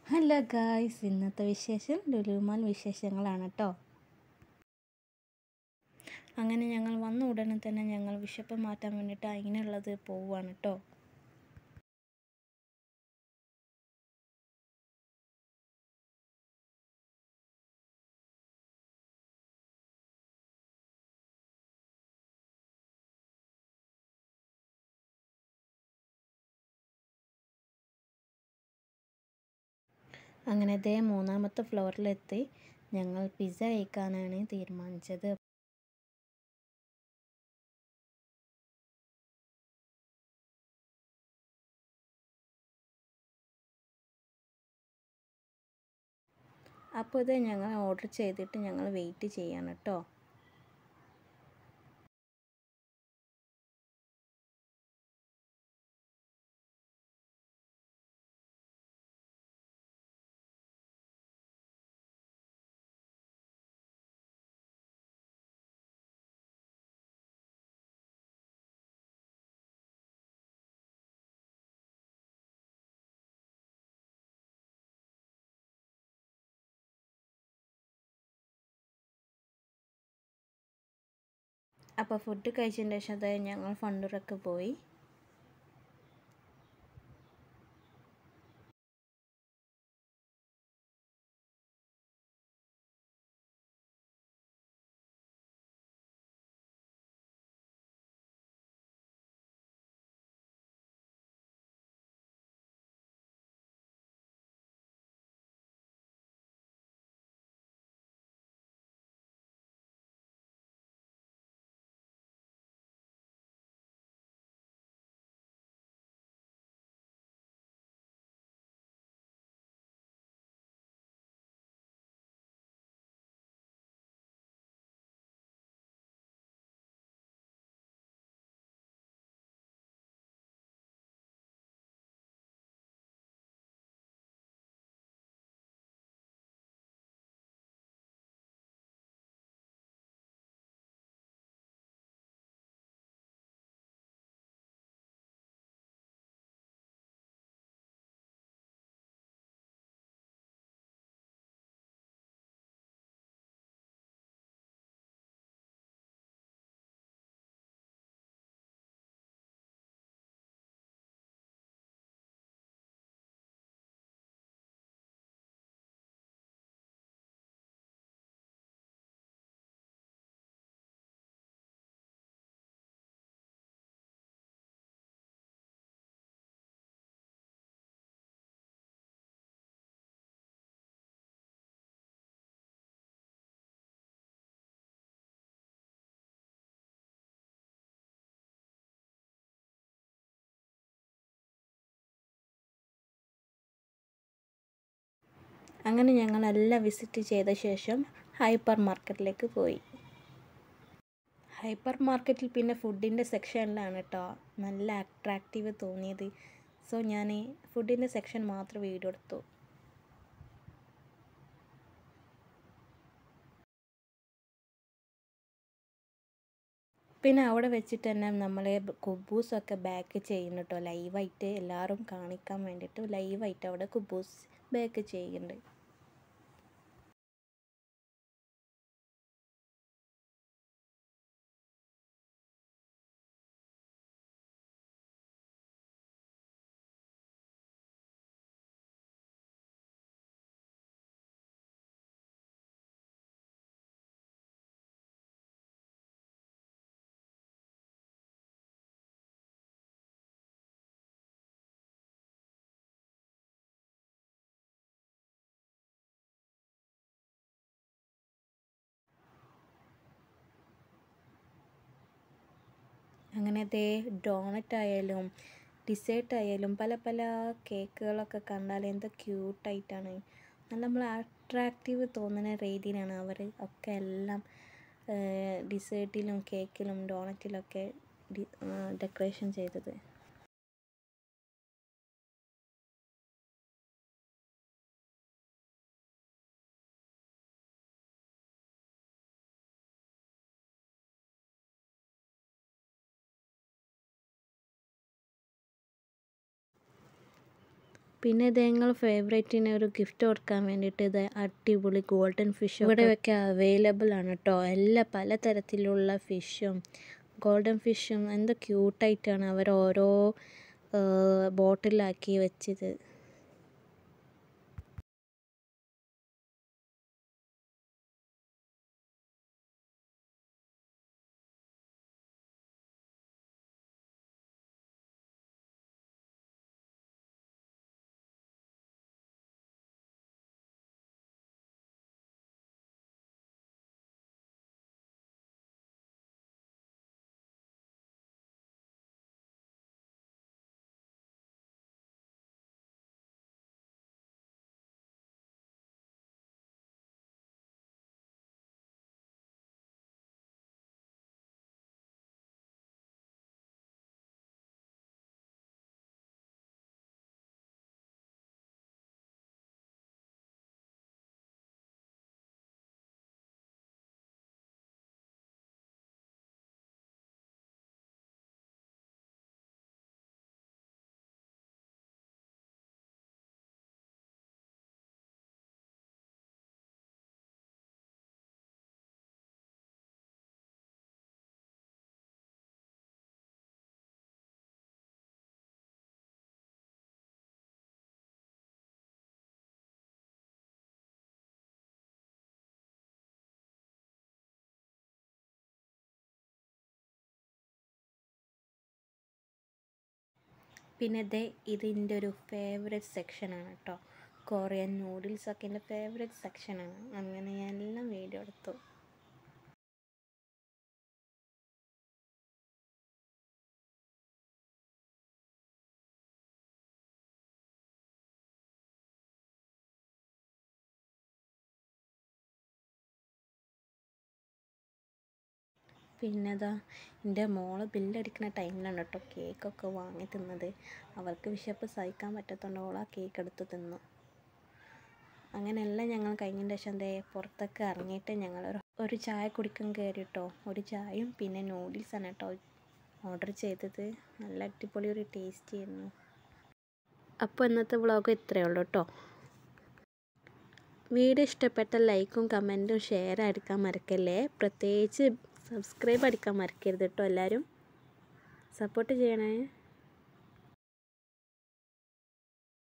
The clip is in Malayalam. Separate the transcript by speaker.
Speaker 1: ഹലോ ഗായ്സ് ഇന്നത്തെ വിശേഷം ലുലുമാൽ വിശേഷങ്ങളാണ് കേട്ടോ അങ്ങനെ ഞങ്ങൾ വന്ന ഉടനെ തന്നെ ഞങ്ങൾ വിശപ്പ് മാറ്റാൻ വേണ്ടിയിട്ട് അതിനുള്ളത് പോവുകയാണ് കേട്ടോ അങ്ങനെ ഇതേ മൂന്നാമത്തെ ഫ്ലോറിലെത്തി ഞങ്ങൾ പിസ്സ കഴിക്കാനാണ് തീരുമാനിച്ചത് അപ്പോൾ ഇത് ഞങ്ങൾ ഓർഡർ ചെയ്തിട്ട് ഞങ്ങൾ വെയിറ്റ് ചെയ്യാണ് കേട്ടോ അപ്പോൾ ഫുഡ് കഴിച്ചതിന് ശേഷം അത് ഞങ്ങൾ ഫണ്ടൂറൊക്കെ പോയി അങ്ങനെ ഞങ്ങളെല്ലാം വിസിറ്റ് ചെയ്ത ശേഷം ഹൈപ്പർ മാർക്കറ്റിലേക്ക് പോയി ഹൈപ്പർ മാർക്കറ്റിൽ പിന്നെ ഫുഡിൻ്റെ സെക്ഷനിലാണ് കേട്ടോ നല്ല അട്രാക്റ്റീവ് തോന്നിയത് സോ ഞാൻ ഫുഡിൻ്റെ സെക്ഷൻ മാത്രം വീഡിയോ എടുത്തു പിന്നെ അവിടെ വെച്ചിട്ട് തന്നെ നമ്മൾ കുബൂസൊക്കെ ബാക്ക് ചെയ്യുന്നു കേട്ടോ ലൈവായിട്ട് എല്ലാവരും കാണിക്കാൻ വേണ്ടിയിട്ട് ലൈവായിട്ട് അവിടെ കുബൂസ് ബാക്ക് ചെയ്യുന്നുണ്ട് അങ്ങനെ ദേ ഡോണറ്റ് ആയാലും ഡിസേർട്ട് ആയാലും പല പല കേക്കുകളൊക്കെ കണ്ടാൽ എന്ത് ക്യൂട്ടായിട്ടാണ് നല്ല നമ്മൾ അട്രാക്റ്റീവ് തോന്നുന്ന രീതിയിലാണ് അവർ ഒക്കെ എല്ലാം ഡിസേർട്ടിലും കേക്കിലും ഡോണറ്റിലൊക്കെ ഡെക്കറേഷൻ ചെയ്തത് പിന്നെ ഇത് ഞങ്ങൾ ഫേവറേറ്റിന് ഒരു ഗിഫ്റ്റ് കൊടുക്കാൻ വേണ്ടിയിട്ട് ഇത് അടിപൊളി ഗോൾഡൻ ഫിഷ് ഇവിടെയൊക്കെ അവൈലബിൾ ആണ് കേട്ടോ എല്ലാ പലതരത്തിലുള്ള ഫിഷും ഗോൾഡൻ ഫിഷും എന്ത് ക്യൂട്ടായിട്ടാണ് അവർ ഓരോ ബോട്ടിലാക്കി വെച്ചത് പിന്നെ ദേ ഇതിൻ്റെ ഒരു ഫേവറേറ്റ് സെക്ഷനാണ് കേട്ടോ കൊറിയൻ നൂഡിൽസൊക്കെ എൻ്റെ ഫേവറേറ്റ് സെക്ഷനാണ് അങ്ങനെ ഞാൻ എല്ലാം വീഡിയോ എടുത്തു പിന്നെ അതാ എൻ്റെ മോള് ബില്ലടിക്കുന്ന ടൈമിലാണ് കേട്ടോ കേക്കൊക്കെ വാങ്ങി തിന്നത് അവൾക്ക് വിശപ്പ് സഹിക്കാൻ പറ്റാത്തതുകൊണ്ട് ഓൾ ആ കേക്ക് എടുത്ത് തിന്നു അങ്ങനെയെല്ലാം ഞങ്ങൾ കഴിഞ്ഞതിന് ശേഷം ദേ പുറത്തൊക്കെ ഇറങ്ങിയിട്ട് ഞങ്ങൾ ഒരു ഒരു ചായ കുടിക്കാൻ കയറി കേട്ടോ ഒരു ചായയും പിന്നെ നൂഡിൽസാണ് കേട്ടോ ഓർഡർ ചെയ്തത് നല്ല അടിപൊളി ഒരു ടേസ്റ്റ് ആയിരുന്നു അപ്പോൾ ഇന്നത്തെ വ്ളോഗ് ഇത്രയേ ഉള്ളൂ കേട്ടോ വീഡിയോ ഇഷ്ടപ്പെട്ട ലൈക്കും കമൻറ്റും ഷെയർ അടിക്കാൻ മറക്കല്ലേ പ്രത്യേകിച്ച് സബ്സ്ക്രൈബ് അടിക്കാൻ മറക്കരുത് കേട്ടോ എല്ലാവരും സപ്പോർട്ട് ചെയ്യണേ